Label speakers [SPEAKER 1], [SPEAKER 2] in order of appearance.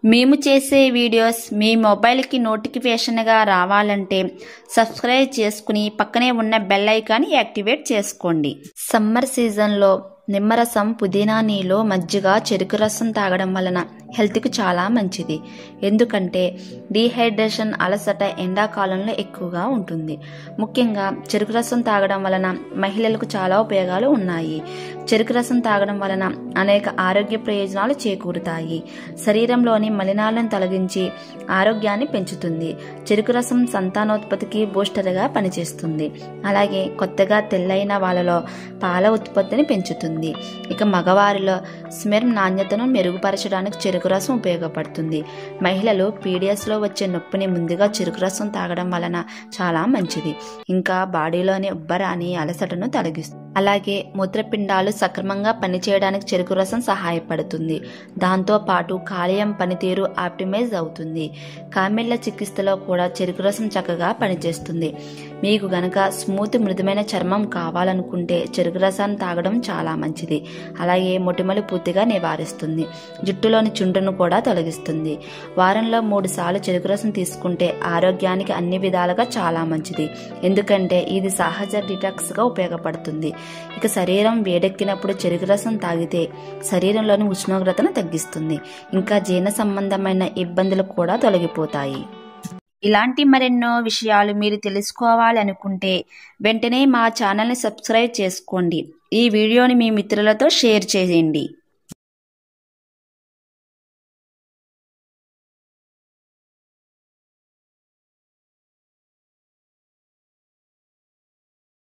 [SPEAKER 1] మేము చేసే వీడియోస్ మీ మొబైల్కి నోటిఫికేషన్గా రావాలంటే సబ్స్క్రైబ్ చేసుకుని పక్కనే ఉన్న బెల్ ఐకాన్ యాక్టివేట్ చేసుకోండి సమ్మర్ సీజన్లో నిమ్మరసం పుదీనా నీళ్ళు మజ్జిగ చెరుకు రసం తాగడం వలన హెల్త్కి చాలా మంచిది ఎందుకంటే డీహైడ్రేషన్ అలసట ఎండాకాలంలో ఎక్కువగా ఉంటుంది ముఖ్యంగా చెరుకు రసం తాగడం వలన మహిళలకు చాలా ఉపయోగాలు ఉన్నాయి చెరుకు రసం తాగడం వలన అనేక ఆరోగ్య ప్రయోజనాలు చేకూరుతాయి శరీరంలోని మలినాలను తొలగించి ఆరోగ్యాన్ని పెంచుతుంది చెరుకు రసం సంతానోత్పత్తికి బూస్టర్గా పనిచేస్తుంది అలాగే కొత్తగా తెల్లైన వాళ్ళలో పాల ఉత్పత్తిని పెంచుతుంది ఇక మగవారిలో స్మెర్మ్ నాణ్యతను మెరుగుపరచడానికి చెరుకు రసం ఉపయోగపడుతుంది మహిళలు పీడియస్లో వచ్చే నొప్పిని ముందుగా చెరుకు రసం తాగడం వలన చాలా మంచిది ఇంకా బాడీలోని ఉబ్బరాని అలసటను తొలగిస్తుంది అలాగే మూత్రపిండాలు సక్రమంగా పనిచేయడానికి చెరుకు రసం సహాయపడుతుంది దాంతో పాటు కాలేయం పనితీరు ఆప్టిమైజ్ అవుతుంది కామెళ్ల చికిత్సలో కూడా చెరుకు రసం చక్కగా పనిచేస్తుంది మీకు గనక స్మూత్ మృదుమైన చర్మం కావాలనుకుంటే చెరుకు రసాన్ని తాగడం చాలా మంచిది అలాగే మొటిమలు పూర్తిగా నివారిస్తుంది జుట్టులోని చుండ్రును కూడా తొలగిస్తుంది వారంలో మూడు సార్లు చెరుకు రసం తీసుకుంటే ఆరోగ్యానికి అన్ని విధాలుగా చాలా మంచిది ఎందుకంటే ఇది సహజ డిటాక్స్గా ఉపయోగపడుతుంది ఇక శరీరం వేడెక్కినప్పుడు చెరుకు రసం తాగితే శరీరంలోని ఉష్ణోగ్రతను తగ్గిస్తుంది ఇంకా జీర్ణ సంబంధమైన ఇబ్బందులు కూడా తొలగిపోతాయి ఇలాంటి మరెన్నో విషయాలు మీరు తెలుసుకోవాలి అనుకుంటే వెంటనే మా ఛానల్ని సబ్స్క్రైబ్ చేసుకోండి ఈ వీడియోని మీ మిత్రులతో షేర్ చేయండి